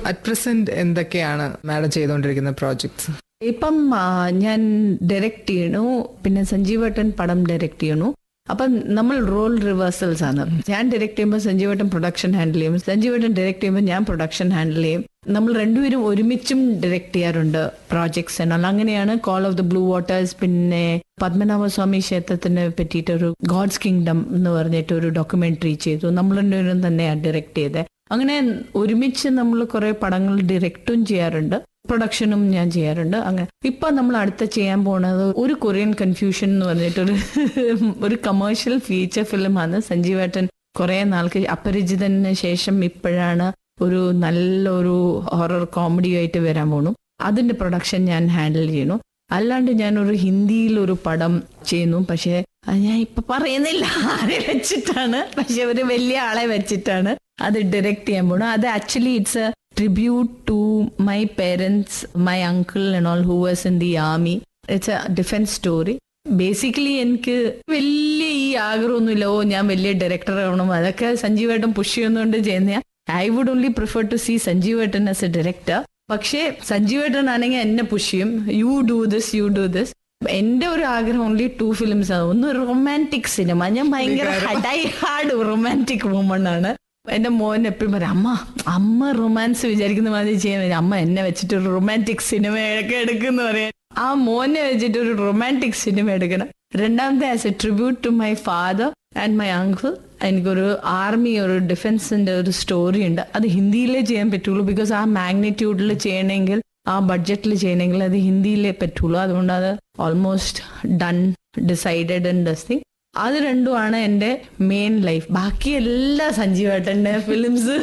At present എന്തൊക്കെയാണ് madam ചെയ്തുകൊണ്ടിരിക്കുന്ന projects ഇപ്പം ആ, ഞാൻ ഡയറക്റ്റ് ചെയ്യണു പിന്നെ സഞ്ജീവേട്ടൻ പടം ഡയറക്റ്റ് ചെയ്യണു അപ്പം നമ്മൾ റോൾ റിവേഴ്സൽസ് ആണ് ഞാൻ ഡയറക്റ്റ് ചെയ്യുമ്പോൾ സഞ്ജീവേട്ടൻ പ്രൊഡക്ഷൻ ഹാൻഡിൽ ചെയ്യും സഞ്ജീവേട്ടൻ ഡയറക്റ്റ് ചെയ്യുമ്പോൾ ഞാൻ പ്രൊഡക്ഷൻ ഹാൻഡിൽ ചെയ്യും നമ്മൾ രണ്ടുപേരും ഒരുമിച്ചും ഡയറക്റ്റ് ചെയ്യാറുണ്ട് പ്രോജക്ട്സ് എന്നാൽ അങ്ങനെയാണ് call of the blue waters പിന്നെ പത്മനാഭസ്വാമി ക്ഷേത്രത്തിനെ പറ്റിയിട്ട് ഒരു ഗോഡ്സ് കിങ്ഡം എന്ന് പറഞ്ഞിട്ട് ഒരു ഡോക്യുമെന്ററി ചെയ്തു നമ്മൾ രണ്ടുപേരും തന്നെയാണ് ഡയറക്റ്റ് ചെയ്തത് അങ്ങനെ ഒരുമിച്ച് നമ്മൾ കുറെ പടങ്ങൾ ഡയറക്റ്റും ചെയ്യാറുണ്ട് പ്രൊഡക്ഷനും ഞാൻ ചെയ്യാറുണ്ട് അങ്ങനെ ഇപ്പൊ നമ്മൾ അടുത്ത ചെയ്യാൻ പോണത് ഒരു കൊറിയൻ കൺഫ്യൂഷൻ എന്ന് പറഞ്ഞിട്ടൊരു ഒരു കമേഴ്ഷ്യൽ ഫീച്ചർ ഫിലിമാണ് സഞ്ജീവേട്ടൻ കുറെ നാൾക്ക് അപരിചിതന് ശേഷം ഇപ്പോഴാണ് ഒരു നല്ലൊരു ഹൊറർ കോമഡി ആയിട്ട് വരാൻ പോണു അതിന്റെ പ്രൊഡക്ഷൻ ഞാൻ ഹാൻഡിൽ ചെയ്യണു അല്ലാണ്ട് ഞാൻ ഒരു ഹിന്ദിയിൽ ഒരു പടം ചെയ്യുന്നു പക്ഷേ അത് ഞാൻ ഇപ്പൊ പറയുന്നില്ല ആരെ വെച്ചിട്ടാണ് പക്ഷെ ഒരു വലിയ ആളെ വെച്ചിട്ടാണ് അത് ഡയറക്റ്റ് ചെയ്യാൻ പോണു അത് actually it's a tribute to my parents my uncle and all who was in the army it's a defence story basically എനിക്ക് വലിയ ഈ ആഗ്രഹമൊന്നുമില്ല ഓ ഞാൻ വലിയ ഡയറക്ടർ ആവണം അതൊക്കെ സഞ്ജീവേട്ടൻ പുഷ് ചെയ്യുന്നതുകൊണ്ട് ചെയ്യുന്ന I would only prefer to see സഞ്ജീവേട്ടൻ ആസ് എ ഡയറക്ടർ പക്ഷേ സഞ്ജീവേട്ടൻ ആണെങ്കിൽ എന്നെ പുഷ് ചെയ്യും you do this you do this എന്റെ ഒരു ആഗ്രഹം ഓൺലി ടു ഫിലിംസ് ആണ് ഒന്ന് റൊമാൻറ്റിക് സിനിമ ഞാൻ ഭയങ്കര ഡൈ ഹാർഡ് റൊമാൻറ്റിക് വുമൺ ആണ് എന്റെ മോൻ എപ്പോഴും പറയും അമ്മ അമ്മ റൊമാൻസ് വിചാരിക്കുന്ന മാതിരി ചെയ്യാൻ പറ്റും. അമ്മ എന്നെ വെച്ചിട്ട് ഒരു റൊമാൻറ്റിക് സിനിമയൊക്കെ എടുക്കുന്ന പറയാൻ ആ മോനെ വെച്ചിട്ട് ഒരു റൊമാൻറ്റിക് സിനിമ എടുക്കണം രണ്ടാമത്തെ as a tribute to my father and my uncle എനിക്കൊരു ആർമി ഒരു ഡിഫൻസിന്റെ ഒരു സ്റ്റോറി ഉണ്ട് അത് ഹിന്ദിയിലേ ചെയ്യാൻ പറ്റുള്ളൂ ബിക്കോസ് ആ മാഗ്നിറ്റ്യൂഡിൽ ചെയ്യണമെങ്കിൽ ആ ബഡ്ജറ്റിൽ ചെയ്യണമെങ്കിൽ അത് ഹിന്ദിയിലേ പറ്റുള്ളൂ അതുകൊണ്ട് അത് almost done decided and dusting അത് രണ്ടുമാണ് എൻ്റെ മെയിൻ ലൈഫ് ബാക്കി എല്ലാ സഞ്ജീവേട്ടൻ്റെ ഫിലിംസ്